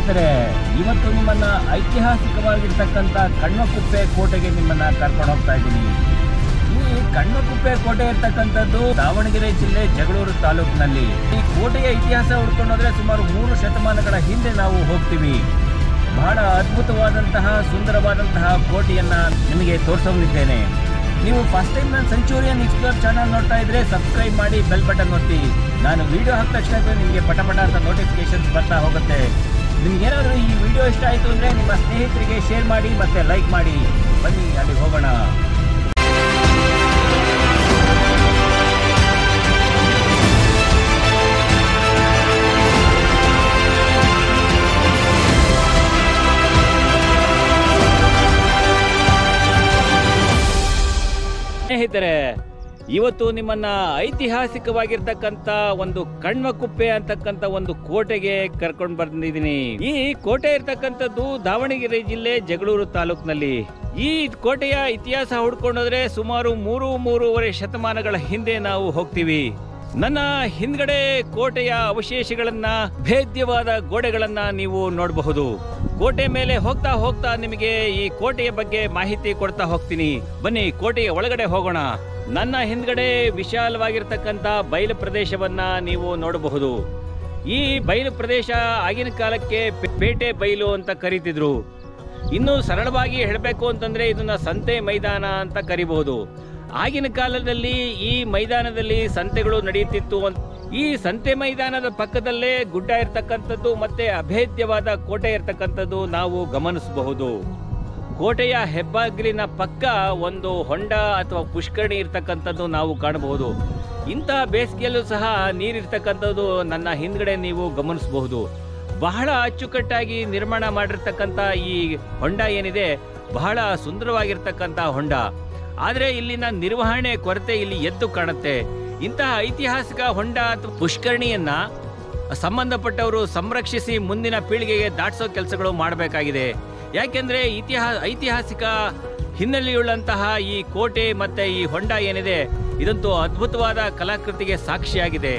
ಸ್ನೇಹಿತರೆ ಇವತ್ತು ನಿಮ್ಮನ್ನ ಐತಿಹಾಸಿಕವಾಗಿರ್ತಕ್ಕಂಥ ಕಣ್ವಕುಪ್ಪೆ ಕೋಟೆಗೆ ನಿಮ್ಮನ್ನ ಕರ್ಕೊಂಡು ಹೋಗ್ತಾ ಇದ್ದೀನಿ ಈ ಕಣ್ವಕುಪ್ಪೆ ಕೋಟೆ ಇರ್ತಕ್ಕಂಥದ್ದು ದಾವಣಗೆರೆ ಜಿಲ್ಲೆ ಜಗಳೂರು ತಾಲೂಕಿನಲ್ಲಿ ಈ ಕೋಟೆಯ ಇತಿಹಾಸ ಹುಡ್ಕೊಂಡೋದ್ರೆ ಸುಮಾರು ಮೂರು ಶತಮಾನಗಳ ಹಿಂದೆ ನಾವು ಹೋಗ್ತೀವಿ ಬಹಳ ಅದ್ಭುತವಾದಂತಹ ಸುಂದರವಾದಂತಹ ಕೋಟೆಯನ್ನ ನಿಮಗೆ ತೋರಿಸೋನಿದ್ದೇನೆ ನೀವು ಫಸ್ಟ್ ಟೈಮ್ ನಾನು ಸೆಂಚುರಿಯನ್ ಎಕ್ಸ್ಪ್ಲೋರ್ ಚಾನಲ್ ನೋಡ್ತಾ ಇದ್ರೆ ಸಬ್ಸ್ಕ್ರೈಬ್ ಮಾಡಿ ಬೆಲ್ ಬಟನ್ ಒತ್ತಿ ನಾನು ವಿಡಿಯೋ ಹಾಕಿದ ತಕ್ಷಣ ನಿಮಗೆ ಪಟ ಪಟ ಅಂತ ನೋಟಿಫಿಕೇಶನ್ಸ್ ಬರ್ತಾ ಹೋಗುತ್ತೆ ನಿಮ್ಗೆ ಏನಾದರೂ ಈ ವಿಡಿಯೋ ಇಷ್ಟ ಆಯಿತು ಅಂದರೆ ನಿಮ್ಮ ಸ್ನೇಹಿತರಿಗೆ ಶೇರ್ ಮಾಡಿ ಮತ್ತೆ ಲೈಕ್ ಮಾಡಿ ಬನ್ನಿ ಅಲ್ಲಿ ಹೋಗೋಣ ಸ್ನೇಹಿತರೆ ಇವತ್ತು ನಿಮ್ಮನ್ನ ಐತಿಹಾಸಿಕವಾಗಿರ್ತಕ್ಕಂತ ಒಂದು ಕಣ್ವಕುಪ್ಪೆ ಅಂತಕ್ಕಂತ ಒಂದು ಕೋಟೆಗೆ ಕರ್ಕೊಂಡು ಬಂದಿದ್ದೀನಿ ಈ ಕೋಟೆ ಇರ್ತಕ್ಕಂಥದ್ದು ದಾವಣಗೆರೆ ಜಿಲ್ಲೆ ಜಗಳೂರು ತಾಲೂಕಿನಲ್ಲಿ ಈ ಕೋಟೆಯ ಇತಿಹಾಸ ಹುಡ್ಕೊಂಡೋದ್ರೆ ಸುಮಾರು ಮೂರು ಮೂರುವರೆ ಶತಮಾನಗಳ ಹಿಂದೆ ನಾವು ಹೋಗ್ತೀವಿ ನನ್ನ ಹಿಂದ್ಗಡೆ ಕೋಟೆಯ ಅವಶೇಷಗಳನ್ನ ಭೇದ್ಯವಾದ ಗೋಡೆಗಳನ್ನ ನೀವು ನೋಡಬಹುದು ಕೋಟೆ ಮೇಲೆ ಹೋಗ್ತಾ ಹೋಗ್ತಾ ನಿಮಗೆ ಈ ಕೋಟೆಯ ಬಗ್ಗೆ ಮಾಹಿತಿ ಕೊಡ್ತಾ ಹೋಗ್ತೀನಿ ಬನ್ನಿ ಕೋಟೆಯ ಒಳಗಡೆ ಹೋಗೋಣ ನನ್ನ ಹಿಂದ್ಗಡೆ ವಿಶಾಲವಾಗಿರ್ತಕ್ಕಂಥ ಬಯಲು ಪ್ರದೇಶವನ್ನ ನೀವು ನೋಡಬಹುದು ಈ ಬಯಲು ಪ್ರದೇಶ ಆಗಿನ ಕಾಲಕ್ಕೆ ಪೆ- ಪೇಟೆ ಬಯಲು ಅಂತ ಕರೀತಿದ್ರು ಇನ್ನು ಸರಳವಾಗಿ ಹೇಳಬೇಕು ಅಂತಂದ್ರೆ ಇದನ್ನ ಸಂತೆ ಮೈದಾನ ಅಂತ ಕರಿಬಹುದು ಆಗಿನ ಕಾಲದಲ್ಲಿ ಈ ಮೈದಾನದಲ್ಲಿ ಸಂತೆಗಳು ನಡೆಯುತ್ತಿತ್ತು ಅಂತ ಈ ಸಂತೆ ಮೈದಾನದ ಪಕ್ಕದಲ್ಲೇ ಗುಡ್ಡ ಇರ್ತಕ್ಕಂಥದ್ದು ಮತ್ತೆ ಅಭೇದ್ಯವಾದ ಕೋಟೆ ಇರ್ತಕ್ಕಂಥದ್ದು ನಾವು ಗಮನಿಸಬಹುದು ಕೋಟೆಯ ಹೆಬ್ಬಾಗಿಲಿನ ಪಕ್ಕ ಒಂದು ಹೊಂಡ ಅಥವಾ ಪುಷ್ಕರಣಿ ಇರ್ತಕ್ಕಂಥದ್ದು ನಾವು ಕಾಣಬಹುದು ಇಂತಹ ಬೇಸಿಗೆಯಲ್ಲೂ ಸಹ ನೀರಿರ್ತಕ್ಕಂಥದ್ದು ನನ್ನ ಹಿಂದ್ಗಡೆ ನೀವು ಗಮನಿಸಬಹುದು ಬಹಳ ಅಚ್ಚುಕಟ್ಟಾಗಿ ನಿರ್ಮಾಣ ಮಾಡಿರ್ತಕ್ಕಂಥ ಈ ಹೊಂಡ ಏನಿದೆ ಬಹಳ ಸುಂದರವಾಗಿರ್ತಕ್ಕಂಥ ಹೊಂಡ ಆದರೆ ಇಲ್ಲಿನ ನಿರ್ವಹಣೆ ಕೊರತೆ ಇಲ್ಲಿ ಎದ್ದು ಕಾಣುತ್ತೆ ಇಂತಹ ಐತಿಹಾಸಿಕ ಹೊಂಡ ಅಥವಾ ಪುಷ್ಕರಣಿಯನ್ನ ಸಂಬಂಧಪಟ್ಟವರು ಸಂರಕ್ಷಿಸಿ ಮುಂದಿನ ಪೀಳಿಗೆಗೆ ದಾಟಿಸೋ ಕೆಲಸಗಳು ಮಾಡಬೇಕಾಗಿದೆ ಯಾಕೆಂದ್ರೆ ಇತಿಹಾಸ ಐತಿಹಾಸಿಕ ಹಿನ್ನೆಲೆಯುಳ್ಳಂತಹ ಈ ಕೋಟೆ ಮತ್ತೆ ಈ ಹೊಂಡ ಏನಿದೆ ಇದಂತೂ ಅದ್ಭುತವಾದ ಕಲಾಕೃತಿಗೆ ಸಾಕ್ಷಿಯಾಗಿದೆ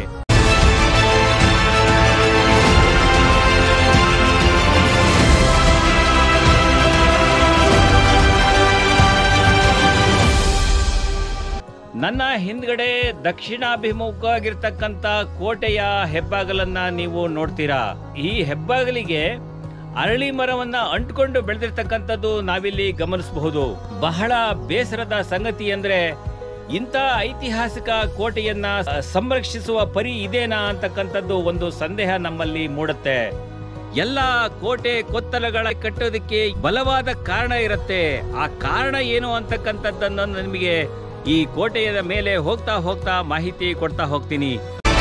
ನನ್ನ ಹಿಂದ್ಗಡೆ ದಕ್ಷಿಣಾಭಿಮುಖವಾಗಿರ್ತಕ್ಕಂಥ ಕೋಟೆಯ ಹೆಬ್ಬಾಗಲನ್ನ ನೀವು ನೋಡ್ತೀರಾ ಈ ಹೆಬ್ಬಾಗಲಿಗೆ ಅರಳಿ ಮರವನ್ನ ಅಂಟ್ಕೊಂಡು ಬೆಳೆದಿರ್ತಕ್ಕಂಥದ್ದು ನಾವಿಲ್ಲಿ ಗಮನಿಸಬಹುದು ಬಹಳ ಬೇಸರದ ಸಂಗತಿ ಅಂದ್ರೆ ಇಂಥ ಐತಿಹಾಸಿಕ ಕೋಟೆಯನ್ನ ಸಂರಕ್ಷಿಸುವ ಪರಿ ಇದೇನಾ ಅಂತಕ್ಕಂಥದ್ದು ಒಂದು ಸಂದೇಹ ನಮ್ಮಲ್ಲಿ ಮೂಡುತ್ತೆ ಎಲ್ಲ ಕೋಟೆ ಕೊತ್ತಲಗಳ ಕಟ್ಟೋದಕ್ಕೆ ಬಲವಾದ ಕಾರಣ ಇರುತ್ತೆ ಆ ಕಾರಣ ಏನು ಅಂತಕ್ಕಂಥದ್ದನ್ನು ನಿಮಗೆ ಈ ಕೋಟೆಯ ಮೇಲೆ ಹೋಗ್ತಾ ಹೋಗ್ತಾ ಮಾಹಿತಿ ಕೊಡ್ತಾ ಹೋಗ್ತೀನಿ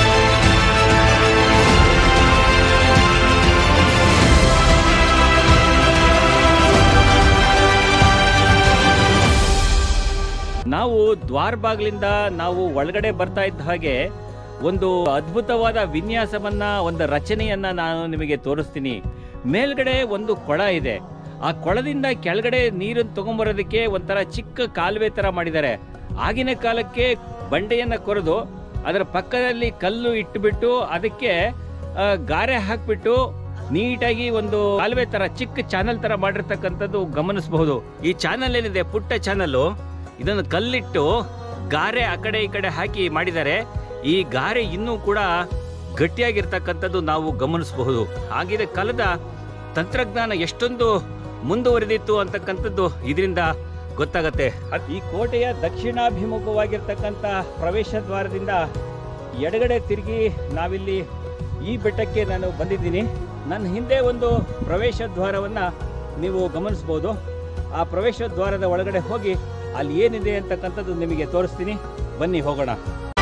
ನಾವು ದ್ವಾರ ಬಾಗಿಲಿಂದ ನಾವು ಒಳಗಡೆ ಬರ್ತಾ ಇದ್ದ ಹಾಗೆ ಒಂದು ಅದ್ಭುತವಾದ ವಿನ್ಯಾಸವನ್ನ ಒಂದು ರಚನೆಯನ್ನ ನಾನು ನಿಮಗೆ ತೋರಿಸ್ತೀನಿ ಮೇಲ್ಗಡೆ ಒಂದು ಕೊಳ ಇದೆ ಆ ಕೊಳದಿಂದ ಕೆಳಗಡೆ ನೀರನ್ನು ತಗೊಂಬರೋದಕ್ಕೆ ಒಂಥರ ಚಿಕ್ಕ ಕಾಲುವೆ ತರ ಮಾಡಿದ್ದಾರೆ ಆಗಿನ ಕಾಲಕ್ಕೆ ಬಂಡೆಯನ್ನ ಕೊರೆದು ಅದರ ಪಕ್ಕದಲ್ಲಿ ಕಲ್ಲು ಇಟ್ಟುಬಿಟ್ಟು ಅದಕ್ಕೆ ಆ, ಗಾರೆ ಹಾಕ್ಬಿಟ್ಟು ನೀಟಾಗಿ ಒಂದು ಕಾಲುವೆ ತರ ಚಿಕ್ಕ ಚಾನಲ್ ತರ ಮಾಡಿರ್ತಕ್ಕಂಥದ್ದು ಗಮನಿಸಬಹುದು ಈ ಚಾನಲ್ ಏನಿದೆ ಪುಟ್ಟ ಚಾನಲ್ ಇದನ್ನು ಕಲ್ಲಿಟ್ಟು ಗಾರೆ ಆ ಕಡೆ ಈ ಕಡೆ ಹಾಕಿ ಮಾಡಿದ್ದಾರೆ ಈ ಗಾರೆ ಇನ್ನೂ ಕೂಡ ಗಟ್ಟಿಯಾಗಿರ್ತಕ್ಕಂಥದ್ದು ನಾವು ಗಮನಿಸಬಹುದು ಹಾಗಿದೆ ಕಾಲದ ತಂತ್ರಜ್ಞಾನ ಎಷ್ಟೊಂದು ಮುಂದುವರೆದಿತ್ತು ಅಂತಕ್ಕಂಥದ್ದು ಇದರಿಂದ ಗೊತ್ತಾಗತ್ತೆ ಅದ್- ಈ ಕೋಟೆಯ ದಕ್ಷಿಣಾಭಿಮುಖವಾಗಿರ್ತಕ್ಕಂಥ ಪ್ರವೇಶ ದ್ವಾರದಿಂದ ಎಡಗಡೆ ತಿರುಗಿ ನಾವಿಲ್ಲಿ ಈ ಬೆಟ್ಟಕ್ಕೆ ನಾನು ಬಂದಿದ್ದೀನಿ ನನ್ನ ಹಿಂದೆ ಒಂದು ಪ್ರವೇಶ ದ್ವಾರವನ್ನ ನೀವು ಗಮನಿಸಬಹುದು ಆ ಪ್ರವೇಶ ದ್ವಾರದ ಒಳಗಡೆ ಹೋಗಿ ಅಲ್ಲಿ ಏನಿದೆ ಅಂತಕ್ಕಂಥದ್ದು ನಿಮಗೆ ತೋರಿಸ್ತೀನಿ ಬನ್ನಿ ಹೋಗೋಣ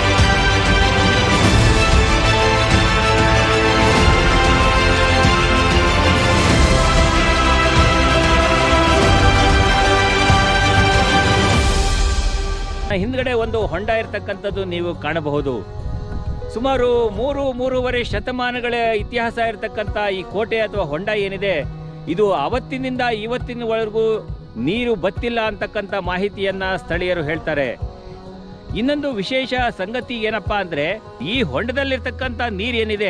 ಹಿಂದ್ಗಡೆ ಒಂದು ಹೊಂಡ ಇರ್ತಕ್ಕಂಥದ್ದು ನೀವು ಕಾಣಬಹುದು ಸುಮಾರು ಮೂರು ಮೂರುವರೆ ಶತಮಾನಗಳ ಇತಿಹಾಸ ಇರತಕ್ಕಂಥ ಈ ಕೋಟೆ ಅಥವಾ ಹೊಂಡ ಏನಿದೆ ಇದು ಅವತ್ತಿನಿಂದ ಇವತ್ತಿನವರೆಗೂ ನೀರು ಬತ್ತಿಲ್ಲ ಅಂತಕ್ಕಂಥ ಮಾಹಿತಿಯನ್ನ ಸ್ಥಳೀಯರು ಹೇಳ್ತಾರೆ ಇನ್ನೊಂದು ವಿಶೇಷ ಸಂಗತಿ ಏನಪ್ಪಾ ಅಂದ್ರೆ ಈ ಹೊಂಡದಲ್ಲಿರ್ತಕ್ಕಂಥ ನೀರೇನಿದೆ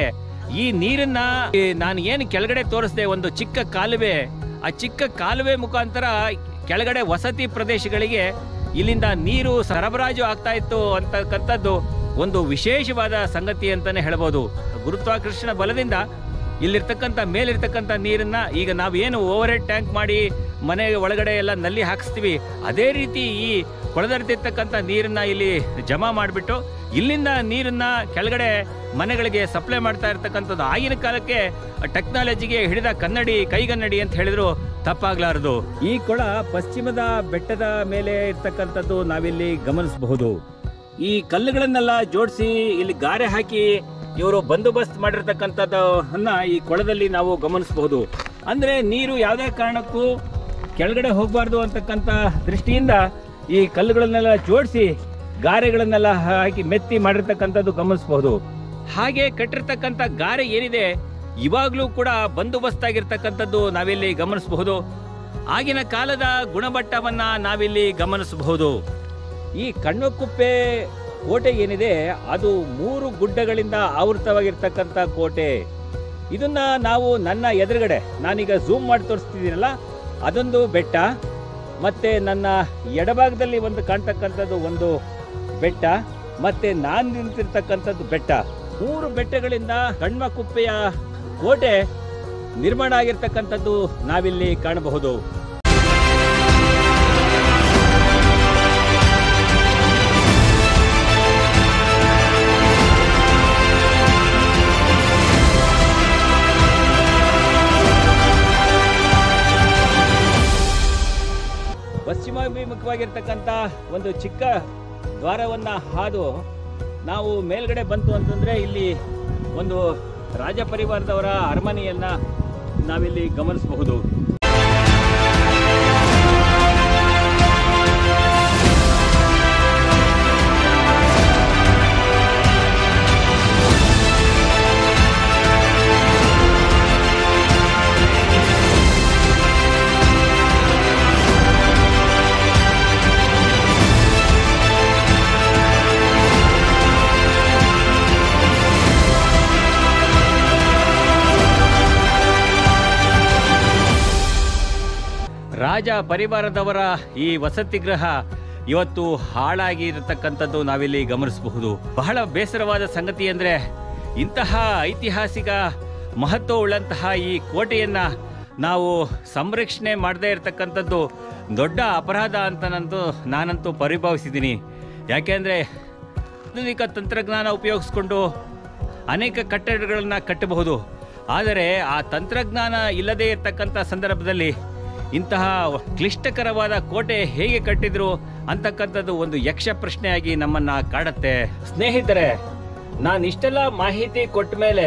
ಈ ನೀರನ್ನ ಈ ನಾನು ಏನು ಕೆಳಗಡೆ ತೋರಿಸ್ದೆ ಒಂದು ಚಿಕ್ಕ ಕಾಲುವೆ ಆ ಚಿಕ್ಕ ಕಾಲುವೆ ಮುಖಾಂತರ ಕೆಳಗಡೆ ವಸತಿ ಪ್ರದೇಶಗಳಿಗೆ ಇಲ್ಲಿಂದ ನೀರು ಸರಬರಾಜು ಆಗ್ತಾ ಇತ್ತು ಅಂತಕ್ಕಂಥದ್ದು ಒಂದು ವಿಶೇಷವಾದ ಸಂಗತಿ ಅಂತಾನೆ ಹೇಳ್ಬೋದು ಗುರುತ್ವಾಕರ್ಷಣ ಬಲದಿಂದ ಇಲ್ಲಿರ್ತಕ್ಕಂಥ ಮೇಲಿರ್ತಕ್ಕಂಥ ನೀರನ್ನ ಈಗ ನಾವು ಏನು ಓವರ್ ಹೆಡ್ ಟ್ಯಾಂಕ್ ಮಾಡಿ ಮನೆ ಒಳಗಡೆ ಎಲ್ಲ ನಲ್ಲಿ ಹಾಕಿಸ್ತೀವಿ ಅದೇ ರೀತಿ ಈ ಕೊಳದರ್ತಿರ್ತಕ್ಕಂಥ ನೀರನ್ನ ಇಲ್ಲಿ ಜಮಾ ಮಾಡಿಬಿಟ್ಟು ಇಲ್ಲಿಂದ ನೀರನ್ನ ಕೆಳಗಡೆ ಮನೆಗಳಿಗೆ ಸಪ್ಲೈ ಮಾಡ್ತಾ ಇರ್ತಕ್ಕಂಥದ್ದು ಆಗಿನ ಕಾಲಕ್ಕೆ ಟೆಕ್ನಾಲಜಿಗೆ ಹಿಡಿದ ಕನ್ನಡಿ ಕೈಗನ್ನಡಿ ಅಂತ ಹೇಳಿದ್ರು ತಪ್ಪಾಗ್ಲಾರದು ಈ ಕೊಳ ಪಶ್ಚಿಮದ ಬೆಟ್ಟದ ಮೇಲೆ ಇರ್ತಕ್ಕಂಥದ್ದು ನಾವಿಲ್ಲಿ ಗಮನಿಸಬಹುದು ಈ ಕಲ್ಲುಗಳನ್ನೆಲ್ಲ ಜೋಡಿಸಿ ಇಲ್ಲಿ ಗಾರೆ ಹಾಕಿ ಇವರು ಬಂದೋಬಸ್ತ್ ಮಾಡಿರ್ತಕ್ಕಂಥದ್ದನ್ನ ಈ ಕೊಳದಲ್ಲಿ ನಾವು ಗಮನಿಸಬಹುದು ಅಂದ್ರೆ ನೀರು ಯಾವುದೇ ಕಾರಣಕ್ಕೂ ಕೆಳಗಡೆ ಹೋಗಬಾರ್ದು ಅಂತಕ್ಕಂಥ ದೃಷ್ಟಿಯಿಂದ ಈ ಕಲ್ಲುಗಳನ್ನೆಲ್ಲ ಜೋಡಿಸಿ ಗಾರೆಗಳನ್ನೆಲ್ಲ ಹಾಕಿ ಮೆತ್ತಿ ಮಾಡಿರ್ತಕ್ಕಂಥದ್ದು ಗಮನಿಸಬಹುದು ಹಾಗೆ ಕಟ್ಟಿರ್ತಕ್ಕಂಥ ಗಾರೆ ಏನಿದೆ ಇವಾಗಲೂ ಕೂಡ ಬಂದೋಬಸ್ತ್ ಆಗಿರ್ತಕ್ಕಂಥದ್ದು ನಾವಿಲ್ಲಿ ಗಮನಿಸಬಹುದು ಆಗಿನ ಕಾಲದ ಗುಣಮಟ್ಟವನ್ನ ನಾವಿಲ್ಲಿ ಗಮನಿಸಬಹುದು ಈ ಕಣ್ವಕುಪ್ಪೆ ಕೋಟೆ ಏನಿದೆ ಅದು ಮೂರು ಗುಡ್ಡಗಳಿಂದ ಆವೃತವಾಗಿರ್ತಕ್ಕಂಥ ಕೋಟೆ ಇದನ್ನ ನಾವು ನನ್ನ ಎದುರುಗಡೆ ನಾನೀಗ ಝೂಮ್ ಮಾಡಿ ತೋರಿಸ್ತಿದ್ದೀನಲ್ಲ ಅದೊಂದು ಬೆಟ್ಟ ಮತ್ತೆ ನನ್ನ ಎಡಭಾಗದಲ್ಲಿ ಒಂದು ಕಾಣ್ತಕ್ಕಂಥದ್ದು ಒಂದು ಬೆಟ್ಟ ಮತ್ತೆ ನಾನು ನಿಂತಿರ್ತಕ್ಕಂಥದ್ದು ಬೆಟ್ಟ ಮೂರು ಬೆಟ್ಟಗಳಿಂದ ಕಣ್ಮಕುಪ್ಪೆಯ ಕೋಟೆ ನಿರ್ಮಾಣ ಆಗಿರ್ತಕ್ಕಂಥದ್ದು ನಾವಿಲ್ಲಿ ಕಾಣಬಹುದು ಪಶ್ಚಿಮಾಭಿಮುಖವಾಗಿರ್ತಕ್ಕಂಥ ಒಂದು ಚಿಕ್ಕ ದ್ವಾರವನ್ನ ಹಾದು ನಾವು ಮೇಲ್ಗಡೆ ಬಂತು ಅಂತಂದ್ರೆ ಇಲ್ಲಿ ಒಂದು ರಾಜ ಪರಿವಾರದವರ ಅರಮನೆಯನ್ನ ನಾವಿಲ್ಲಿ ಗಮನಿಸಬಹುದು ರಾಜ ಪರಿವಾರದವರ ಈ ವಸತಿ ಗೃಹ ಇವತ್ತು ಹಾಳಾಗಿ ಇರತಕ್ಕಂಥದ್ದು ನಾವಿಲ್ಲಿ ಗಮನಿಸಬಹುದು ಬಹಳ ಬೇಸರವಾದ ಸಂಗತಿ ಅಂದ್ರೆ ಇಂತಹ ಐತಿಹಾಸಿಕ ಮಹತ್ವ ಉಳ್ಳಂತಹ ಈ ಕೋಟೆಯನ್ನ ನಾವು ಸಂರಕ್ಷಣೆ ಮಾಡದೇ ಇರತಕ್ಕಂಥದ್ದು ದೊಡ್ಡ ಅಪರಾಧ ಅಂತ ನಂದು ನಾನಂತೂ ಪರಿಭಾವಿಸಿದ್ದೀನಿ ಯಾಕೆಂದ್ರೆ ಆಧುನಿಕ ತಂತ್ರಜ್ಞಾನ ಉಪಯೋಗಿಸ್ಕೊಂಡು ಅನೇಕ ಕಟ್ಟಡಗಳನ್ನ ಕಟ್ಟಬಹುದು ಆದರೆ ಆ ತಂತ್ರಜ್ಞಾನ ಇಲ್ಲದೇ ಇರತಕ್ಕಂಥ ಸಂದರ್ಭದಲ್ಲಿ ಇಂತಹ ಕ್ಲಿಷ್ಟಕರವಾದ ಕೋಟೆ ಹೇಗೆ ಕಟ್ಟಿದ್ರು ಅಂತಕ್ಕಂಥದ್ದು ಒಂದು ಯಕ್ಷ ಪ್ರಶ್ನೆಯಾಗಿ ನಮ್ಮನ್ನ ಕಾಡತ್ತೆ ಸ್ನೇಹಿತರೆ ನಾನು ಇಷ್ಟೆಲ್ಲ ಮಾಹಿತಿ ಕೊಟ್ಟ ಮೇಲೆ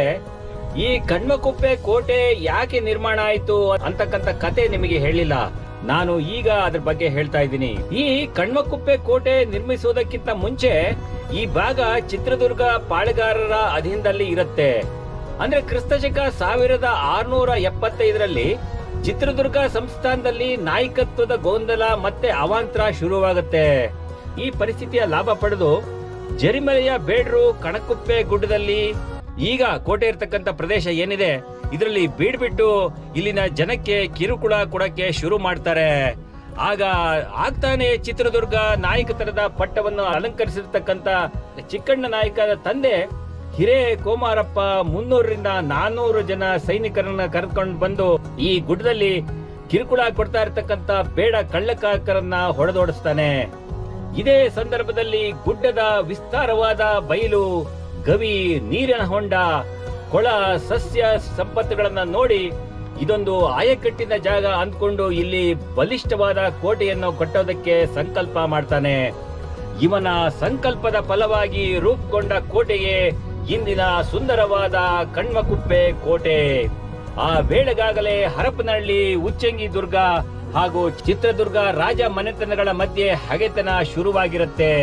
ಈ ಕಣ್ಮಕುಪ್ಪೆ ಕೋಟೆ ಯಾಕೆ ನಿರ್ಮಾಣ ಆಯಿತು ಅಂತಕ್ಕಂಥ ಕತೆ ನಿಮಗೆ ಹೇಳಿಲ್ಲ ನಾನು ಈಗ ಅದ್ರ ಬಗ್ಗೆ ಹೇಳ್ತಾ ಇದ್ದೀನಿ ಈ ಕಣ್ಮಕುಪ್ಪೆ ಕೋಟೆ ನಿರ್ಮಿಸುವುದಕ್ಕಿಂತ ಮುಂಚೆ ಈ ಭಾಗ ಚಿತ್ರದುರ್ಗ ಪಾಳೆಗಾರರ ಅಧೀನದಲ್ಲಿ ಇರುತ್ತೆ ಅಂದ್ರೆ ಕ್ರಿಸ್ತಶಕ ಸಾವಿರದ ಆರ್ನೂರ ಎಪ್ಪತ್ತೈದರಲ್ಲಿ ಚಿತ್ರದುರ್ಗ ಸಂಸ್ಥಾನದಲ್ಲಿ ನಾಯಕತ್ವದ ಗೊಂದಲ ಮತ್ತೆ ಅವಾಂತರ ಶುರುವಾಗುತ್ತೆ ಈ ಪರಿಸ್ಥಿತಿಯ ಲಾಭ ಪಡೆದು ಜರಿಮಲೆಯ ಬೇಡ್ರು ಕಣಕುಪ್ಪೆ ಗುಡ್ಡದಲ್ಲಿ ಈಗ ಕೋಟೆ ಇರ್ತಕ್ಕಂಥ ಪ್ರದೇಶ ಏನಿದೆ ಇದರಲ್ಲಿ ಬೀಡ್ಬಿಟ್ಟು ಇಲ್ಲಿನ ಜನಕ್ಕೆ ಕಿರುಕುಳ ಕೊಡಕ್ಕೆ ಶುರು ಮಾಡ್ತಾರೆ ಆಗ ಆಗ್ತಾನೆ ಚಿತ್ರದುರ್ಗ ನಾಯಕತನದ ಪಟ್ಟವನ್ನು ಅಲಂಕರಿಸಿರ್ತಕ್ಕಂಥ ಚಿಕ್ಕಣ್ಣ ನಾಯಕದ ತಂದೆ ಹಿರೇ ಕೋಮಾರಪ್ಪ ಮುನ್ನೂರರಿಂದ ನಾನೂರು ಜನ ಸೈನಿಕರನ್ನ ಕರೆದುಕೊಂಡು ಬಂದು ಈ ಗುಡ್ಡದಲ್ಲಿ ಕಿರುಕುಳ ಕೊಡ್ತಾ ಇರ್ತಕ್ಕಂಥ ಬೇಡ ಕಳ್ಳಕಾಕರನ್ನ ಹೊಡೆದೋಡಿಸ್ತಾನೆ ಇದೇ ಸಂದರ್ಭದಲ್ಲಿ ಗುಡ್ಡದ ವಿಸ್ತಾರವಾದ ಬಯಲು ಗವಿ ನೀರಿನ ಹೊಂಡ ಕೊಳ ಸಸ್ಯ ಸಂಪತ್ತುಗಳನ್ನ ನೋಡಿ ಇದೊಂದು ಆಯಕಟ್ಟಿನ ಜಾಗ ಅಂದ್ಕೊಂಡು ಇಲ್ಲಿ ಬಲಿಷ್ಠವಾದ ಕೋಟೆಯನ್ನು ಕಟ್ಟೋದಕ್ಕೆ ಸಂಕಲ್ಪ ಮಾಡ್ತಾನೆ ಇವನ ಸಂಕಲ್ಪದ ಫಲವಾಗಿ ರೂಪುಗೊಂಡ ಕೋಟೆಯೇ ಇಂದಿನ ಸುಂದರವಾದ ಕಣ್ಮಕುಪ್ಪೆ ಕೋಟೆ ಆ ವೇಳೆಗಾಗಲೇ ಹರಪನಹಳ್ಳಿ ಉಚ್ಚಂಗಿ ದುರ್ಗ ಹಾಗೂ ಚಿತ್ರದುರ್ಗ ರಾಜ ಮನೆತನಗಳ ಮಧ್ಯೆ ಹಗೆತನ ಶುರುವಾಗಿರುತ್ತೆ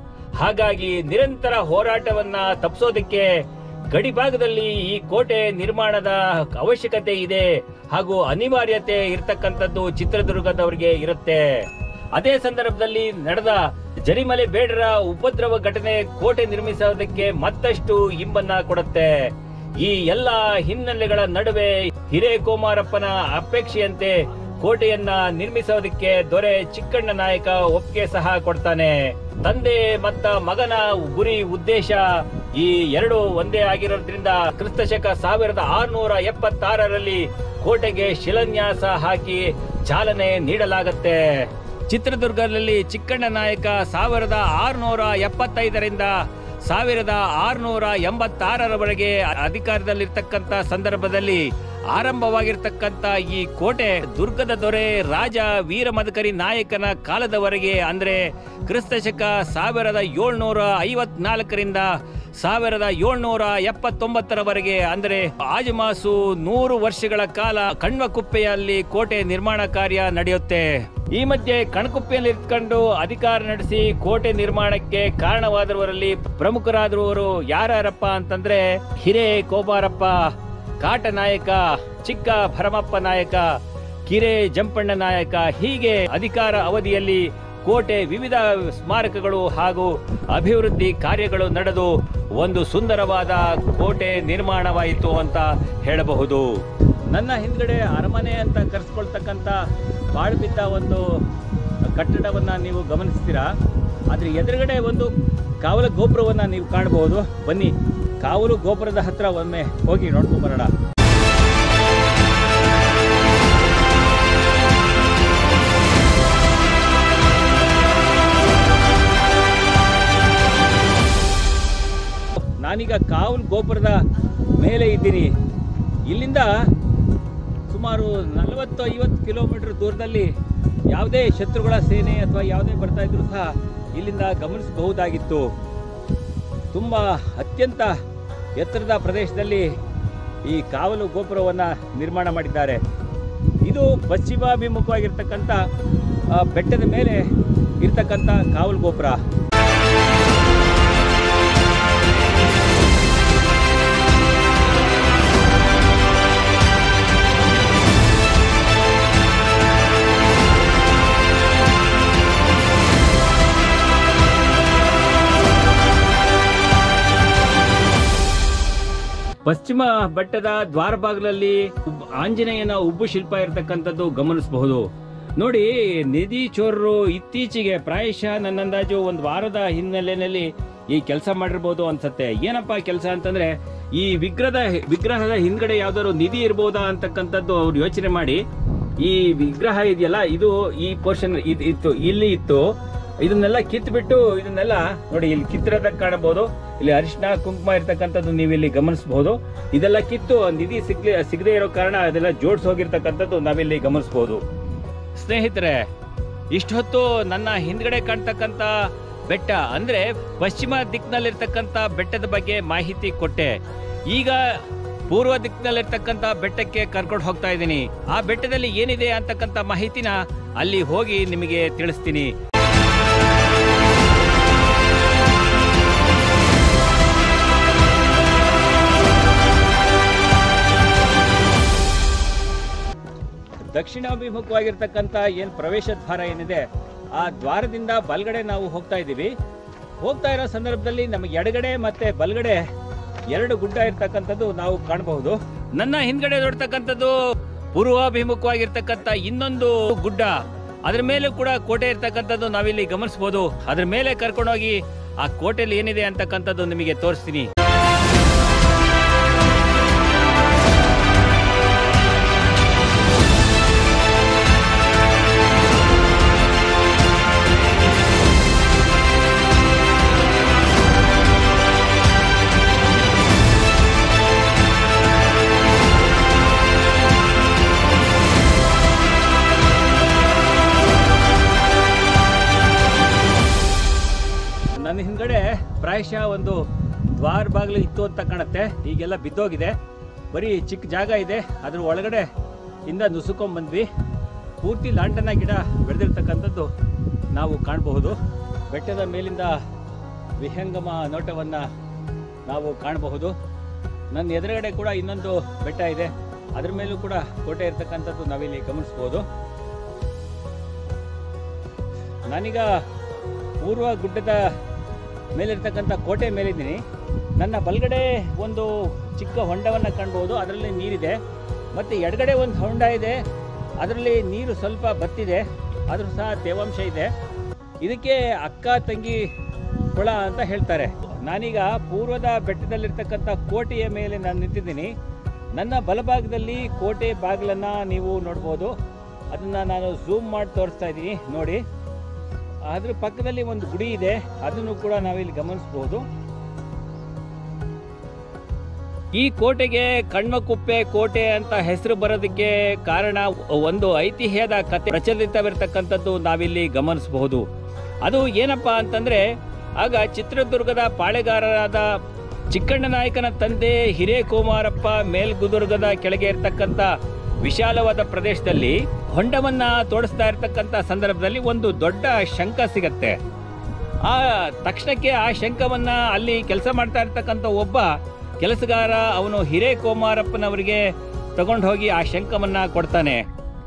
ಹಾಗಾಗಿ ನಿರಂತರ ಹೋರಾಟವನ್ನ ತಪ್ಪಿಸೋದಕ್ಕೆ ಗಡಿ ಭಾಗದಲ್ಲಿ ಈ ಕೋಟೆ ನಿರ್ಮಾಣದ ಅವಶ್ಯಕತೆ ಇದೆ ಹಾಗೂ ಅನಿವಾರ್ಯತೆ ಇರತಕ್ಕಂಥದ್ದು ಚಿತ್ರದುರ್ಗದವರಿಗೆ ಇರುತ್ತೆ ಅದೇ ಸಂದರ್ಭದಲ್ಲಿ ನಡೆದ ಜರಿಮಲೆ ಬೇಡರ ಉಪದ್ರವ ಘಟನೆ ಕೋಟೆ ನಿರ್ಮಿಸೋದಕ್ಕೆ ಮತ್ತಷ್ಟು ಇಂಬನ್ನ ಕೊಡುತ್ತೆ ಈ ಎಲ್ಲ ಹಿನ್ನೆಲೆಗಳ ನಡುವೆ ಹಿರೇಕುಮಾರಪ್ಪನ ಅಪೇಕ್ಷೆಯಂತೆ ಕೋಟೆಯನ್ನ ನಿರ್ಮಿಸೋದಕ್ಕೆ ದೊರೆ ಚಿಕ್ಕಣ್ಣ ನಾಯಕ ಒಪ್ಪಿಗೆ ಸಹ ಕೊಡ್ತಾನೆ ತಂದೆ ಮತ್ತ ಮಗನ ಗುರಿ ಉದ್ದೇಶ ಈ ಎರಡು ಒಂದೇ ಆಗಿರೋದ್ರಿಂದ ಕ್ರಿಸ್ತಶಕ ಸಾವಿರದ ಆರುನೂರ ಎಪ್ಪತ್ತಾರರಲ್ಲಿ ಕೋಟೆಗೆ ಶಿಲಾನ್ಯಾಸ ಹಾಕಿ ಚಾಲನೆ ನೀಡಲಾಗತ್ತೆ ಚಿತ್ರದುರ್ಗದಲ್ಲಿ ಚಿಕ್ಕಣ್ಣ ನಾಯಕ ಸಾವಿರದ ಆರುನೂರ ಎಪ್ಪತ್ತೈದರಿಂದ ಸಾವಿರದ ಆರುನೂರ ಎಂಬತ್ತಾರರವರೆಗೆ ಅಧಿಕಾರದಲ್ಲಿರ್ತಕ್ಕಂಥ ಸಂದರ್ಭದಲ್ಲಿ ಆರಂಭವಾಗಿರ್ತಕ್ಕಂಥ ಈ ಕೋಟೆ ದುರ್ಗದ ದೊರೆ ರಾಜ ವೀರಮದಕರಿ ನಾಯಕನ ಕಾಲದವರೆಗೆ ಅಂದ್ರೆ ಕ್ರಿಸ್ತಶಕ ಸಾವಿರದ ಏಳ್ನೂರ ಐವತ್ನಾಲ್ಕರಿಂದ ಸಾವಿರದ ಏಳ್ನೂರ ಎಪ್ಪತ್ತೊಂಬತ್ತರವರೆಗೆ ಅಂದ್ರೆ ಆಜುಮಾಸು ನೂರು ವರ್ಷಗಳ ಕಾಲ ಕಣ್ವಕುಪ್ಪೆಯಲ್ಲಿ ಕೋಟೆ ನಿರ್ಮಾಣ ಕಾರ್ಯ ನಡೆಯುತ್ತೆ ಈ ಮಧ್ಯೆ ಕಣ್ಕುಪ್ಪೆಯಲ್ಲಿ ಇಟ್ಕೊಂಡು ಅಧಿಕಾರ ನಡೆಸಿ ಕೋಟೆ ನಿರ್ಮಾಣಕ್ಕೆ ಕಾರಣವಾದವರಲ್ಲಿ ಪ್ರಮುಖರಾದವರು ಯಾರ್ಯಾರಪ್ಪ ಅಂತಂದ್ರೆ ಹಿರೇ ಕೋಬಾರಪ್ಪ ಕಾಟ ನಾಯಕ ಚಿಕ್ಕ ಭರಮಪ್ಪ ನಾಯಕ ಕಿರೆ ಜಂಪಣ್ಣ ನಾಯಕ ಹೀಗೆ ಅಧಿಕಾರ ಅವಧಿಯಲ್ಲಿ ಕೋಟೆ ವಿವಿಧ ಸ್ಮಾರಕಗಳು ಹಾಗೂ ಅಭಿವೃದ್ಧಿ ಕಾರ್ಯಗಳು ನಡೆದು ಒಂದು ಸುಂದರವಾದ ಕೋಟೆ ನಿರ್ಮಾಣವಾಯಿತು ಅಂತ ಹೇಳಬಹುದು ನನ್ನ ಹಿಂದ್ಗಡೆ ಅರಮನೆ ಅಂತ ಕರೆಸ್ಕೊಳ್ತಕ್ಕಂಥ ಬಾಳ್ಬಿದ್ದ ಒಂದು ಕಟ್ಟಡವನ್ನ ನೀವು ಗಮನಿಸ್ತೀರಾ ಅದ್ರ ಎದುರುಗಡೆ ಒಂದು ಕಾವಲ ಗೋಪುರವನ್ನ ನೀವು ಕಾಣಬಹುದು ಬನ್ನಿ ಕಾವಲು ಗೋಪುರದ ಹತ್ರ ಒಮ್ಮೆ ಹೋಗಿ ನೋಡ್ಕೊಂಡ್ ಬರೋಣ ನಾನೀಗ ಕಾವಲು ಗೋಪುರದ ಮೇಲೆ ಇದ್ದೀನಿ ಇಲ್ಲಿಂದ ಸುಮಾರು ನಲವತ್ತು ಐವತ್ತು ಕಿಲೋಮೀಟರ್ ದೂರದಲ್ಲಿ ಯಾವುದೇ ಶತ್ರುಗಳ ಸೇನೆ ಅಥವಾ ಯಾವುದೇ ಬರ್ತಾ ಇದ್ರು ಸಹ ಇಲ್ಲಿಂದ ಗಮನಿಸಬಹುದಾಗಿತ್ತು ತುಂಬ ಅತ್ಯಂತ ಎತ್ತರದ ಪ್ರದೇಶದಲ್ಲಿ ಈ ಕಾವಲು ಗೋಪುರವನ್ನು ನಿರ್ಮಾಣ ಮಾಡಿದ್ದಾರೆ ಇದು ಪಶ್ಚಿಮಾಭಿಮುಖವಾಗಿರ್ತಕ್ಕಂಥ ಆ, ಬೆಟ್ಟದ ಮೇಲೆ ಇರ್ತಕ್ಕಂಥ ಕಾವಲು ಗೋಪುರ ಪಶ್ಚಿಮ ಬೆಟ್ಟದ ದ್ವಾರಬಾಗಿಲಲ್ಲಿ ಉಬ್- ಆಂಜನೇಯನ ಉಬ್ಬು ಶಿಲ್ಪ ಇರತಕ್ಕಂಥದ್ದು ಗಮನಿಸಬಹುದು ನೋಡಿ ನಿಧಿ ಚೋರರು ಇತ್ತೀಚೆಗೆ ಪ್ರಾಯಶಃ ನನ್ನ ಅಂದಾಜು ಒಂದು ವಾರದ ಹಿನ್ನೆಲೆಯಲ್ಲಿ ಈ ಕೆಲಸ ಮಾಡಿರ್ಬೋದು ಅನ್ಸತ್ತೆ ಏನಪ್ಪ ಕೆಲಸ ಅಂತಂದ್ರೆ ಈ ವಿಗ್ರಹದ ವಿಗ್ರಹದ ಹಿಂದ್ಗಡೆ ಯಾವ್ದಾದ್ರು ನಿಧಿ ಇರ್ಬೋದಾ ಅಂತಕ್ಕಂಥದ್ದು ಅವ್ರು ಯೋಚನೆ ಮಾಡಿ ಈ ವಿಗ್ರಹ ಇದೆಯಲ್ಲ ಇದು ಈ ಪೋರ್ಷನ್ ಇತ್ತು ಇಲ್ಲಿ ಇತ್ತು ಇದನ್ನೆಲ್ಲ ಕಿತ್ಬಿಟ್ಟು ಇದನ್ನೆಲ್ಲ ನೋಡಿ ಇಲ್ಲಿ ಕಿತ್ತಿರೋದ ಕಾಣಬಹುದು ಇಲ್ಲಿ ಅರಿಶಿನ ಕುಂಕುಮ ಇರ್ತಕ್ಕಂಥದ್ದು ನೀವು ಇಲ್ಲಿ ಗಮನಿಸಬಹುದು ಇದೆಲ್ಲ ಕಿತ್ತು ನಿಧಿ ಸಿಗ್ಲಿ ಸಿಗದೆ ಇರೋ ಕಾರಣ ಅದೆಲ್ಲ ಜೋಡ್ಸ್ ಹೋಗಿರ್ತಕ್ಕಂಥದ್ದು ನಾವಿಲ್ಲಿ ಗಮನಿಸಬಹುದು ಸ್ನೇಹಿತರೆ ಇಷ್ಟೊತ್ತು ನನ್ನ ಹಿಂದ್ಗಡೆ ಕಾಣ್ತಕ್ಕಂಥ ಬೆಟ್ಟ ಅಂದ್ರೆ ಪಶ್ಚಿಮ ದಿಕ್ಕಿನಲ್ಲಿರ್ತಕ್ಕಂಥ ಬೆಟ್ಟದ ಬಗ್ಗೆ ಮಾಹಿತಿ ಕೊಟ್ಟೆ ಈಗ ಪೂರ್ವ ದಿಕ್ಕಿನಲ್ಲಿರ್ತಕ್ಕಂಥ ಬೆಟ್ಟಕ್ಕೆ ಕರ್ಕೊಂಡು ಹೋಗ್ತಾ ಇದ್ದೀನಿ ಆ ಬೆಟ್ಟದಲ್ಲಿ ಏನಿದೆ ಅಂತಕ್ಕಂಥ ಮಾಹಿತಿನ ಅಲ್ಲಿ ಹೋಗಿ ನಿಮಗೆ ತಿಳಿಸ್ತೀನಿ ದಕ್ಷಿಣಾಭಿಮುಖವಾಗಿರ್ತಕ್ಕಂಥ ಏನ್ ಪ್ರವೇಶ ದ್ವಾರ ಏನಿದೆ ಆ ದ್ವಾರದಿಂದ ಬಲಗಡೆ ನಾವು ಹೋಗ್ತಾ ಇದ್ದೀವಿ ಹೋಗ್ತಾ ಇರೋ ಸಂದರ್ಭದಲ್ಲಿ ನಮಗೆ ಎಡಗಡೆ ಮತ್ತೆ ಬಲಗಡೆ ಎರಡು ಗುಡ್ಡ ಇರ್ತಕ್ಕಂಥದ್ದು ನಾವು ಕಾಣಬಹುದು ನನ್ನ ಹಿಂದ್ಗಡೆ ನೋಡ್ತಕ್ಕಂಥದ್ದು ಪೂರ್ವಾಭಿಮುಖವಾಗಿರ್ತಕ್ಕಂಥ ಇನ್ನೊಂದು ಗುಡ್ಡ ಅದ್ರ ಮೇಲೂ ಕೂಡ ಕೋಟೆ ಇರ್ತಕ್ಕಂಥದ್ದು ನಾವಿಲ್ಲಿ ಗಮನಿಸಬಹುದು ಅದ್ರ ಮೇಲೆ ಕರ್ಕೊಂಡೋಗಿ ಆ ಕೋಟೆಯಲ್ಲಿ ಏನಿದೆ ಅಂತಕ್ಕಂಥದ್ದು ನಿಮಗೆ ತೋರಿಸ್ತೀನಿ ನನ್ನ ಹಿಂದ್ಗಡೆ ಪ್ರಾಯಶಃ ಒಂದು ದ್ವಾರ ಬಾಗಿಲು ಇತ್ತು ಅಂತ ಕಾಣುತ್ತೆ ಈಗೆಲ್ಲ ಬಿದ್ದೋಗಿದೆ ಬರೀ ಚಿಕ್ಕ ಜಾಗ ಇದೆ ಅದ್ರ ಒಳಗಡೆ ಇಂದ ನುಸುಕೊಂಡ್ ಬಂದ್ವಿ ಪೂರ್ತಿ ಲಾಂಟನ ಗಿಡ ಬೆಳೆದಿರ್ತಕ್ಕಂಥದ್ದು ನಾವು ಕಾಣಬಹುದು ಬೆಟ್ಟದ ಮೇಲಿಂದ ವಿಹಂಗಮ ನೋಟವನ್ನ ನಾವು ಕಾಣಬಹುದು ನನ್ನ ಎದುರುಗಡೆ ಕೂಡ ಇನ್ನೊಂದು ಬೆಟ್ಟ ಇದೆ ಅದ್ರ ಮೇಲೂ ಕೂಡ ಕೋಟೆ ಇರ್ತಕ್ಕಂಥದ್ದು ನಾವಿಲ್ಲಿ ಗಮನಿಸಬಹುದು ನಾನೀಗ ಪೂರ್ವ ಗುಡ್ಡದ ಮೇಲಿರ್ತಕ್ಕಂಥ ಕೋಟೆ ಮೇಲಿದ್ದೀನಿ ನನ್ನ ಬಲಗಡೆ ಒಂದು ಚಿಕ್ಕ ಹೊಂಡವನ್ನು ಕಾಣ್ಬೋದು ಅದರಲ್ಲಿ ನೀರಿದೆ ಮತ್ತು ಎಡಗಡೆ ಒಂದು ಹೊಂಡ ಇದೆ ಅದರಲ್ಲಿ ನೀರು ಸ್ವಲ್ಪ ಬತ್ತಿದೆ ಆದರೂ ಸಹ ತೇವಾಂಶ ಇದೆ ಇದಕ್ಕೆ ಅಕ್ಕ ತಂಗಿ ಕೊಳ ಅಂತ ಹೇಳ್ತಾರೆ ನಾನೀಗ ಪೂರ್ವದ ಬೆಟ್ಟದಲ್ಲಿರ್ತಕ್ಕಂಥ ಕೋಟೆಯ ಮೇಲೆ ನಾನು ನಿಂತಿದ್ದೀನಿ ನನ್ನ ಬಲಭಾಗದಲ್ಲಿ ಕೋಟೆ ಬಾಗಿಲನ್ನು ನೀವು ನೋಡ್ಬೋದು ಅದನ್ನು ನಾನು ಝೂಮ್ ಮಾಡಿ ತೋರಿಸ್ತಾ ಇದ್ದೀನಿ ನೋಡಿ ಅದ್ರ ಪಕ್ಕದಲ್ಲಿ ಒಂದು ಗುಡಿ ಇದೆ ಅದನ್ನು ಕೂಡ ನಾವಿಲ್ಲಿ ಗಮನಿಸಬಹುದು ಈ ಕೋಟೆಗೆ ಕಣ್ಮಕುಪ್ಪೆ ಕೋಟೆ ಅಂತ ಹೆಸರು ಬರೋದಕ್ಕೆ ಕಾರಣ ಒಂದು ಐತಿಹ್ಯದ ಕತೆ ಪ್ರಚಲಿತವಿರ್ತಕ್ಕಂಥದ್ದು ನಾವಿಲ್ಲಿ ಗಮನಿಸಬಹುದು ಅದು ಏನಪ್ಪಾ ಅಂತಂದ್ರೆ ಆಗ ಚಿತ್ರದುರ್ಗದ ಪಾಳೆಗಾರರಾದ ಚಿಕ್ಕಣ್ಣ ನಾಯಕನ ತಂದೆ ಹಿರೇಕುಮಾರಪ್ಪ ಮೇಲ್ಗುದುರ್ಗದ ಕೆಳಗೆ ಇರ್ತಕ್ಕಂಥ ವಿಶಾಲವಾದ ಪ್ರದೇಶದಲ್ಲಿ ಹೊಂಡವನ್ನ ತೋಡಿಸ್ತಾ ಇರ್ತಕ್ಕಂಥ ಸಂದರ್ಭದಲ್ಲಿ ಒಂದು ದೊಡ್ಡ ಶಂಕ ಸಿಗತ್ತೆ ಆ ತಕ್ಷಣಕ್ಕೆ ಆ ಶಂಕವನ್ನ ಅಲ್ಲಿ ಕೆಲಸ ಮಾಡ್ತಾ ಇರ್ತಕ್ಕಂಥ ಒಬ್ಬ ಕೆಲಸಗಾರ ಅವನು ಹಿರೇಕೋಮಾರಪ್ಪನವರಿಗೆ ತಗೊಂಡು ಹೋಗಿ ಆ ಶಂಕವನ್ನ ಕೊಡ್ತಾನೆ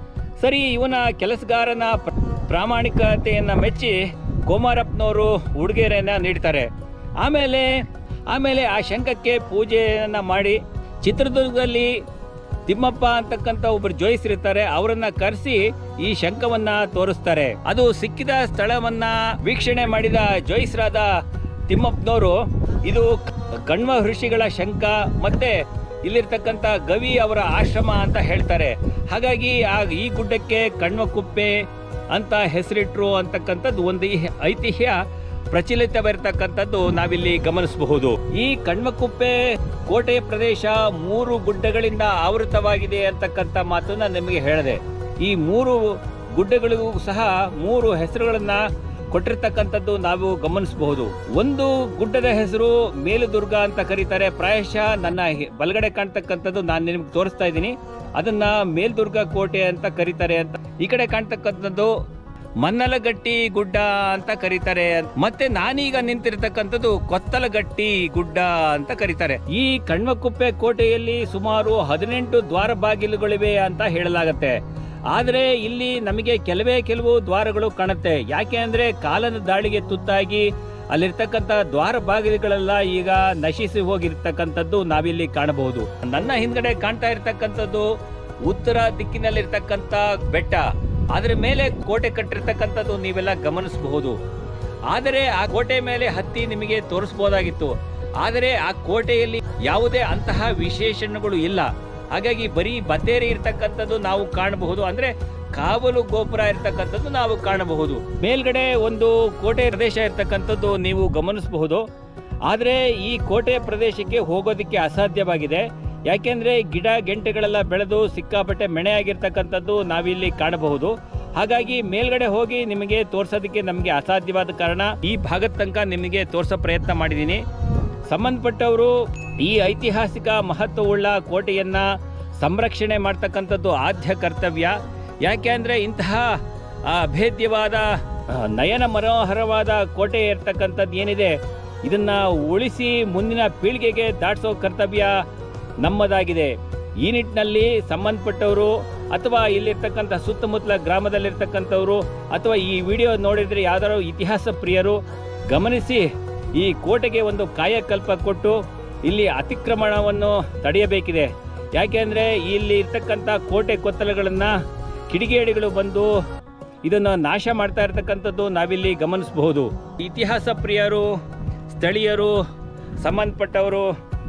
ಸರಿ ಇವನ ಕೆಲಸಗಾರನ ಪ್ರ- ಪ್ರಾಮಾಣಿಕತೆಯನ್ನ ಮೆಚ್ಚಿ ಕೋಮಾರಪ್ಪನವರು ಉಡುಗೊರೆಯನ್ನ ನೀಡ್ತಾರೆ ಆಮೇಲೆ ಆಮೇಲೆ ಆ ಶಂಖಕ್ಕೆ ಪೂಜೆಯನ್ನ ಮಾಡಿ ಚಿತ್ರದುರ್ಗದಲ್ಲಿ ತಿಮ್ಮಪ್ಪ ಅಂತಕ್ಕಂಥ ಒಬ್ಬರು ಜೋಯಿಸರಿರ್ತಾರೆ ಅವರನ್ನ ಕರೆಸಿ ಈ ಶಂಖವನ್ನ ತೋರಿಸ್ತಾರೆ ಅದು ಸಿಕ್ಕಿದ ಸ್ಥಳವನ್ನ ವೀಕ್ಷಣೆ ಮಾಡಿದ ಜೋಯಿಸರಾದ ತಿಮ್ಮಪ್ಪನವರು ಇದು ಕಣ್ವ ಋಷಿಗಳ ಶಂಖ ಮತ್ತೆ ಇಲ್ಲಿರ್ತಕ್ಕಂಥ ಗವಿ ಅವರ ಆಶ್ರಮ ಅಂತ ಹೇಳ್ತಾರೆ ಹಾಗಾಗಿ ಆ ಈ ಗುಡ್ಡಕ್ಕೆ ಕಣ್ವ ಕುಪ್ಪೆ ಅಂತ ಹೆಸರಿಟ್ರು ಅಂತಕ್ಕಂಥದ್ದು ಒಂದು ಈ ಐತಿಹ್ಯ ಪ್ರಚಲಿತವಿರತಕ್ಕಂಥದ್ದು ನಾವಿಲ್ಲಿ ಗಮನಿಸಬಹುದು ಈ ಕಣ್ಮಕುಪ್ಪೆ ಕೋಟೆ ಪ್ರದೇಶ ಮೂರು ಗುಡ್ಡಗಳಿಂದ ಆವೃತವಾಗಿದೆ ಅಂತಕ್ಕಂಥ ಮಾತನ್ನ ನಿಮಗೆ ಹೇಳಿದೆ ಈ ಮೂರು ಗುಡ್ಡಗಳಿಗೂ ಸಹ ಮೂರು ಹೆಸರುಗಳನ್ನ ಕೊಟ್ಟಿರ್ತಕ್ಕಂಥದ್ದು ನಾವು ಗಮನಿಸಬಹುದು ಒಂದು ಗುಡ್ಡದ ಹೆಸರು ಮೇಲುದುರ್ಗ ಅಂತ ಕರೀತಾರೆ ಪ್ರಾಯಶಃ ನನ್ನ ಹಿ- ಬಲಗಡೆ ಕಾಣ್ತಕ್ಕಂಥದ್ದು ನಾನು ನಿಮ್ಗೆ ತೋರಿಸ್ತಾ ಇದ್ದೀನಿ ಅದನ್ನ ಮೇಲ್ದುರ್ಗ ಕೋಟೆ ಅಂತ ಕರೀತಾರೆ ಅಂತ ಈ ಕಡೆ ಕಾಣ್ತಕ್ಕಂಥದ್ದು ಮನ್ನಲಗಟ್ಟಿ ಗುಡ್ಡ ಅಂತ ಕರೀತಾರೆ ಮತ್ತೆ ನಾನೀಗ ನಿಂತಿರ್ತಕ್ಕಂಥದ್ದು ಕೊತ್ತಲಗಟ್ಟಿ ಗುಡ್ಡ ಅಂತ ಕರೀತಾರೆ ಈ ಕಣ್ವಕುಪ್ಪೆ ಕೋಟೆಯಲ್ಲಿ ಸುಮಾರು ಹದಿನೆಂಟು ದ್ವಾರ ಬಾಗಿಲುಗಳಿವೆ ಅಂತ ಹೇಳಲಾಗತ್ತೆ ಆದ್ರೆ ಇಲ್ಲಿ ನಮಗೆ ಕೆಲವೇ ಕೆಲವು ದ್ವಾರಗಳು ಕಾಣುತ್ತೆ ಯಾಕೆ ಅಂದ್ರೆ ಕಾಲದ ದಾಳಿಗೆ ತುತ್ತಾಗಿ ಅಲ್ಲಿರ್ತಕ್ಕಂಥ ದ್ವಾರ ಬಾಗಿಲುಗಳೆಲ್ಲ ಈಗ ನಶಿಸಿ ಹೋಗಿರ್ತಕ್ಕಂಥದ್ದು ನಾವಿಲ್ಲಿ ಕಾಣಬಹುದು ನನ್ನ ಹಿಂದ್ಗಡೆ ಕಾಣ್ತಾ ಇರ್ತಕ್ಕಂಥದ್ದು ಉತ್ತರ ದಿಕ್ಕಿನಲ್ಲಿರ್ತಕ್ಕಂಥ ಬೆಟ್ಟ ಅದರ ಮೇಲೆ ಕೋಟೆ ಕಟ್ಟಿರ್ತಕ್ಕಂಥದ್ದು ನೀವೆಲ್ಲ ಗಮನಿಸಬಹುದು ಆದರೆ ಆ ಕೋಟೆ ಮೇಲೆ ಹತ್ತಿ ನಿಮಗೆ ತೋರಿಸಬಹುದಾಗಿತ್ತು ಆದರೆ ಆ ಕೋಟೆಯಲ್ಲಿ ಯಾವುದೇ ಅಂತಹ ವಿಶೇಷಣಗಳು ಇಲ್ಲ ಹಾಗಾಗಿ ಬರೀ ಬತ್ತೇರಿ ಇರ್ತಕ್ಕಂಥದ್ದು ನಾವು ಕಾಣಬಹುದು ಅಂದ್ರೆ ಕಾವಲು ಗೋಪುರ ಇರ್ತಕ್ಕಂಥದ್ದು ನಾವು ಕಾಣಬಹುದು ಮೇಲ್ಗಡೆ ಒಂದು ಕೋಟೆ ಪ್ರದೇಶ ಇರ್ತಕ್ಕಂಥದ್ದು ನೀವು ಗಮನಿಸಬಹುದು ಆದರೆ ಈ ಕೋಟೆ ಪ್ರದೇಶಕ್ಕೆ ಹೋಗೋದಕ್ಕೆ ಅಸಾಧ್ಯವಾಗಿದೆ ಯಾಕೆಂದ್ರೆ ಗಿಡ ಗೆಂಟೆಗಳೆಲ್ಲ ಬೆಳೆದು ಸಿಕ್ಕಾಪಟ್ಟೆ ಮೆಣೆಯಾಗಿರ್ತಕ್ಕಂಥದ್ದು ನಾವಿಲ್ಲಿ ಕಾಣಬಹುದು ಹಾಗಾಗಿ ಮೇಲ್ಗಡೆ ಹೋಗಿ ನಿಮಗೆ ತೋರ್ಸೋದಕ್ಕೆ ನಮಗೆ ಅಸಾಧ್ಯವಾದ ಕಾರಣ ಈ ಭಾಗದ ತನಕ ನಿಮಗೆ ತೋರ್ಸೋ ಪ್ರಯತ್ನ ಮಾಡಿದ್ದೀನಿ ಸಂಬಂಧಪಟ್ಟವರು ಈ ಐತಿಹಾಸಿಕ ಮಹತ್ವವುಳ್ಳ ಕೋಟೆಯನ್ನ ಸಂರಕ್ಷಣೆ ಮಾಡ್ತಕ್ಕಂಥದ್ದು ಆದ್ಯ ಕರ್ತವ್ಯ ಯಾಕೆ ಅಂದ್ರೆ ಇಂತಹ ಆ, ಅಭೇದ್ಯವಾದ ಆ, ನಯನ ಮನೋಹರವಾದ ಕೋಟೆ ಇರ್ತಕ್ಕಂಥದ್ದು ಏನಿದೆ ಇದನ್ನ ಉಳಿಸಿ ಮುಂದಿನ ಪೀಳಿಗೆಗೆ ದಾಟಿಸೋ ಕರ್ತವ್ಯ ನಮ್ಮದಾಗಿದೆ ಈ ನಿಟ್ಟಿನಲ್ಲಿ ಸಂಬಂಧಪಟ್ಟವರು ಅಥವಾ ಇಲ್ಲಿರ್ತಕ್ಕಂಥ ಸುತ್ತಮುತ್ತಲ ಗ್ರಾಮದಲ್ಲಿರ್ತಕ್ಕಂಥವ್ರು ಅಥವಾ ಈ ವಿಡಿಯೋ ನೋಡಿದ್ರೆ ಯಾವ್ದಾದ್ರು ಇತಿಹಾಸ ಪ್ರಿಯರು ಗಮನಿಸಿ ಈ ಕೋಟೆಗೆ ಒಂದು ಕಾಯಕಲ್ಪ ಕೊಟ್ಟು ಇಲ್ಲಿ ಅತಿಕ್ರಮಣವನ್ನು ತಡೆಯಬೇಕಿದೆ ಯಾಕೆಂದ್ರೆ ಇಲ್ಲಿ ಇರ್ತಕ್ಕಂಥ ಕೋಟೆ ಕೊತ್ತಲಗಳನ್ನ ಕಿಡಿಗೇಡಿಗಳು ಬಂದು ಇದನ್ನು ನಾಶ ಮಾಡ್ತಾ ಇರ್ತಕ್ಕಂಥದ್ದು ನಾವಿಲ್ಲಿ ಗಮನಿಸಬಹುದು ಇತಿಹಾಸ ಪ್ರಿಯರು ಸ್ಥಳೀಯರು ಸಂಬಂಧಪಟ್ಟವರು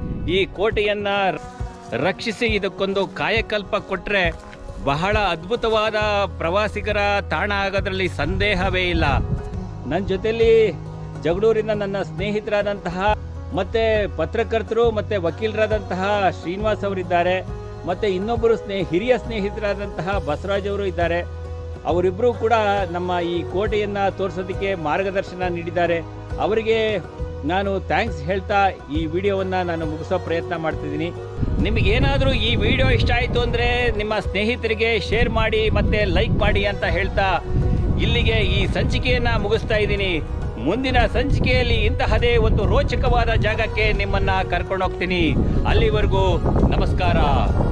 ಈ ಕೋಟೆಯನ್ನ ರಕ್ಷಿಸಿ ಇದಕ್ಕೊಂದು ಕಾಯಕಲ್ಪ ಕೊಟ್ಟರೆ ಬಹಳ ಅದ್ಭುತವಾದ ಪ್ರವಾಸಿಗರ ತಾಣ ಆಗೋದ್ರಲ್ಲಿ ಸಂದೇಹವೇ ಇಲ್ಲ ನನ್ನ ಜೊತೆಲಿ ಜಗಳೂರಿನ ನನ್ನ ಸ್ನೇಹಿತರಾದಂತಹ ಮತ್ತೆ ಪತ್ರಕರ್ತರು ಮತ್ತೆ ವಕೀಲರಾದಂತಹ ಶ್ರೀನಿವಾಸ್ ಅವರಿದ್ದಾರೆ ಮತ್ತೆ ಇನ್ನೊಬ್ಬರು ಸ್ನೇಹ ಹಿರಿಯ ಸ್ನೇಹಿತರಾದಂತಹ ಬಸವರಾಜ್ ಅವರು ಇದ್ದಾರೆ ಅವರಿಬ್ಬರು ಕೂಡ ನಮ್ಮ ಈ ಕೋಟೆಯನ್ನ ತೋರಿಸೋದಕ್ಕೆ ಮಾರ್ಗದರ್ಶನ ನೀಡಿದ್ದಾರೆ ಅವರಿಗೆ ನಾನು ಥ್ಯಾಂಕ್ಸ್ ಹೇಳ್ತಾ ಈ ವಿಡಿಯೋವನ್ನ ನಾನು ಮುಗಿಸೋ ಪ್ರಯತ್ನ ಮಾಡ್ತಿದ್ದೀನಿ ನಿಮಗೇನಾದರೂ ಈ ವಿಡಿಯೋ ಇಷ್ಟ ಆಯಿತು ಅಂದರೆ ನಿಮ್ಮ ಸ್ನೇಹಿತರಿಗೆ ಶೇರ್ ಮಾಡಿ ಮತ್ತೆ ಲೈಕ್ ಮಾಡಿ ಅಂತ ಹೇಳ್ತಾ ಇಲ್ಲಿಗೆ ಈ ಸಂಚಿಕೆಯನ್ನ ಮುಗಿಸ್ತಾ ಇದ್ದೀನಿ ಮುಂದಿನ ಸಂಚಿಕೆಯಲ್ಲಿ ಇಂತಹದೇ ಒಂದು ರೋಚಕವಾದ ಜಾಗಕ್ಕೆ ನಿಮ್ಮನ್ನ ಕರ್ಕೊಂಡು ಹೋಗ್ತೀನಿ ಅಲ್ಲಿವರೆಗೂ ನಮಸ್ಕಾರ